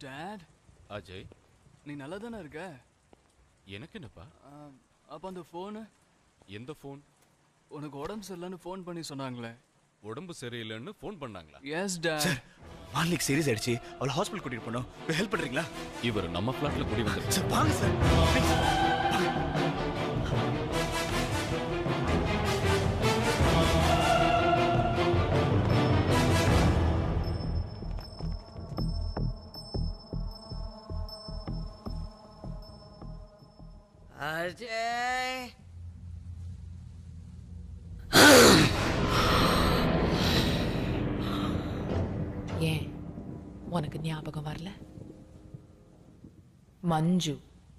Date Ajay நீ நல்லா தானே இருக்க எனக்கு என்னப்பா ஆம், அப்ப அந்த ஃபோனு எந்த ஃபோன் உனக்கு உடம்பு சரியில்லைன்னு ஃபோன் பண்ணி சொன்னாங்களே உடம்பு சரியில்லைன்னு ஃபோன் பண்ணாங்களா எஸ் டேட் மார்னிக் சீரியஸ் ஆயிடுச்சு அவளை ஹாஸ்பிட்டல் கூட்டிட்டு போனோம் ஹெல்ப் பண்றீங்களா இவர் நம்ம ஃபிளாட்ல குடி வந்து சார் வாங்க சார் please. அஜய் ஏன் உனக்கு ஞாபகம் வரல மஞ்சு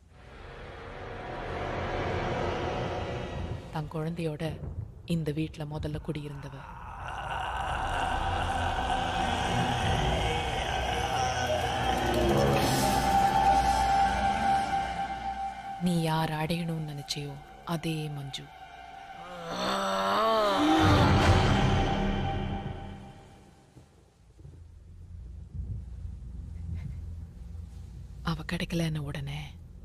தன் குழந்தையோட இந்த வீட்ல முதல்ல குடியிருந்தவ நீ யார் அடையணும்னு நினைச்சியோ அதே மஞ்சு அவ கிடைக்கலன்னு உடனே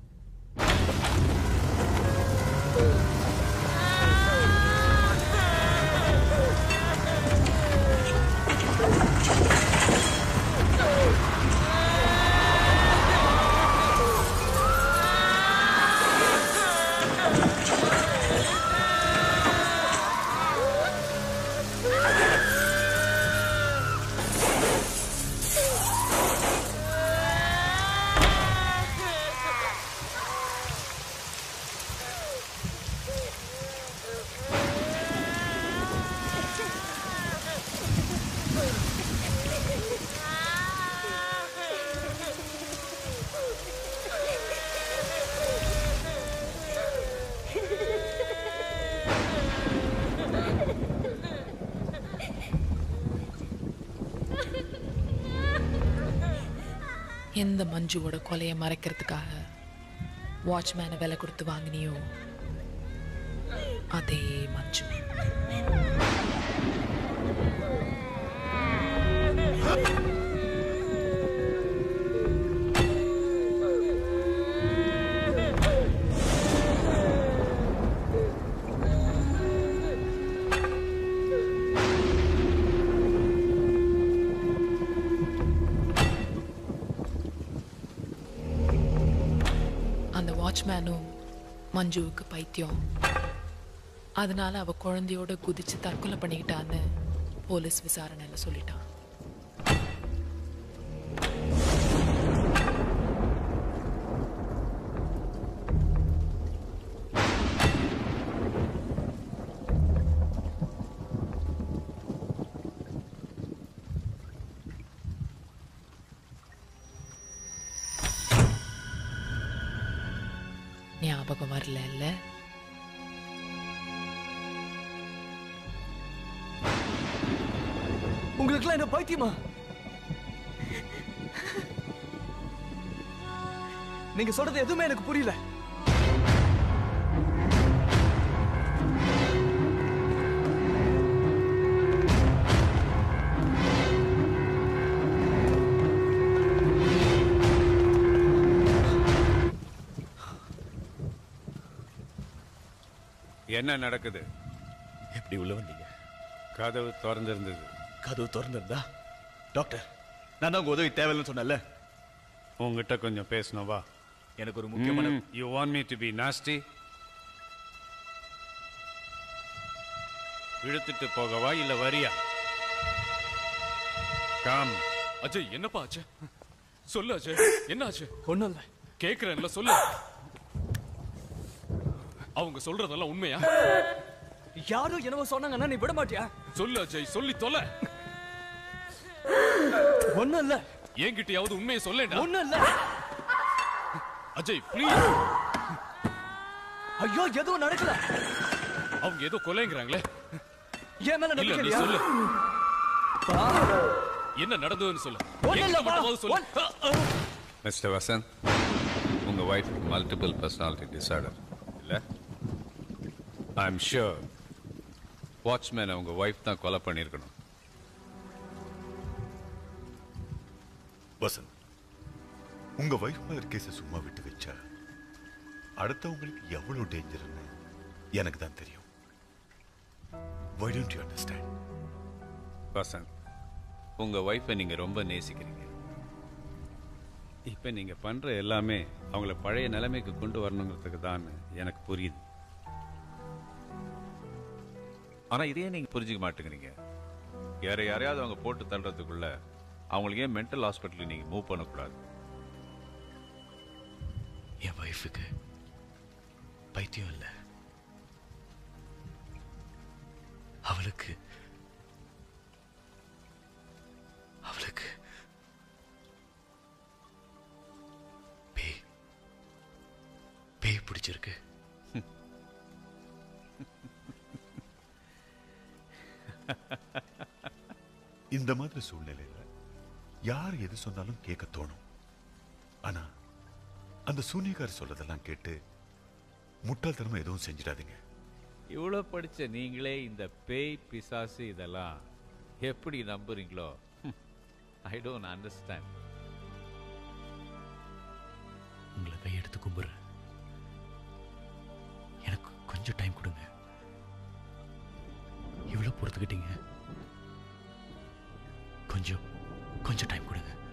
எந்த மஞ்சுவோட கொலையை மறைக்கிறதுக்காக வாட்ச்மேனை விலை கொடுத்து வாங்கினியோ அதே மஞ்சு அந்த வாட்ச்மேனும் மஞ்சுவுக்கு பைத்தியம் அதனால அவ குழந்தையோட குதிச்சு தற்கொலை பண்ணிக்கிட்டான்னு போலீஸ் விசாரணையில சொல்லிட்டான் ஞாபகம் வரல இல்ல உங்களுக்குலாம் என்ன பைத்தியமா நீங்க சொல்றது எதுவுமே எனக்கு புரியல என்ன நடக்குது எப்படி உள்ள வந்தீங்க கதவு திறந்திருந்தது கதவு திறந்திருந்தா டாக்டர் நான் தான் உங்க உதவி தேவையில்லைன்னு சொன்னேன்ல உங்ககிட்ட கொஞ்சம் பேசணும் வா எனக்கு ஒரு முக்கியமான you want me to be nasty இழுத்துட்டு போகவா இல்ல வரியா கம் அஜய் என்னப்பா ஆச்சு சொல்லு அஜய் என்ன ஆச்சு ஒண்ணும் இல்ல கேக்குறேன்ல சொல்லு அவங்க சொல்றதெல்லாம் உண்மையா யாரோ என்னவோ சொன்னாங்கன்னா நீ விட மாட்டியா சொல்லு அஜய் சொல்லி தொலை ஒண்ணும் இல்ல என்கிட்டயாவது உண்மையை சொல்லேடா ஒண்ணும் இல்ல அஜய் ப்ளீஸ் ஐயோ எதுவும் நடக்கல அவங்க ஏதோ கொலைங்கிறாங்களே என் மேல இல்ல நீ நம்பிக்கை சொல்லு பா என்ன நடந்ததுன்னு சொல்லு ஒண்ணும் இல்ல, என்கிட்ட மட்டுமாவது சொல்லு மிஸ்டர் வசந்த் உங்க ஒய்ஃப் மல்டிபிள் பர்சனாலிட்டி டிசார்டர் இல்ல ஐ எம் ஷூர் வாட்ச்மேனை உங்க ஒய்ஃப் தான் கொலை பண்ணியிருக்கணும் வசந்த் உங்க வைஃப் மர்டர் கேஸை சும்மா விட்டு வச்சா அடுத்தவங்களுக்கு எவ்வளவு டேஞ்சர்னு எனக்கு தான் தெரியும் Why don't you understand? Vasanth உங்க ஒய்ஃபை நீங்க ரொம்ப நேசிக்கிறீங்க இப்ப நீங்க பண்ற எல்லாமே அவங்கள பழைய நிலைமைக்கு கொண்டு வரணுங்கிறதுக்கு தான் எனக்கு புரியுது ஆனா இதையே நீங்க புரிஞ்சுக்க மாட்டேங்கிறீங்க யாரை யாரையாவது அவங்க போட்டு தள்ளுறதுக்குள்ள அவங்களுக்கு ஏன் மென்டல் ஹாஸ்பிட்டலுக்கு நீங்க மூவ் பண்ணக்கூடாது என் ஒய்ஃபுக்கு பைத்தியம் இல்லை அவளுக்கு அவளுக்கு பேய் பேய் பிடிச்சிருக்கு இந்த மாதிரி சூழ்நிலையில யார் எது சொன்னாலும் கேட்க தோணும் ஆனா அந்த சூனியக்கார் சொல்றதெல்லாம் கேட்டு முட்டாள்தனமா எதுவும் செஞ்சிடாதீங்க இவ்வளோ படிச்ச நீங்களே இந்த பேய் பிசாசு இதெல்லாம் எப்படி நம்புறீங்களோ ஐ டோன்ட் அண்டர்ஸ்டாண்ட் உங்களை கையெடுத்து கும்பிடுறேன் எனக்கு கொஞ்சம் டைம் கொடுங்க இவ்வளோ பொறுத்துக்கிட்டீங்க கொஞ்சம் கொஞ்சம் டைம் கொடுங்க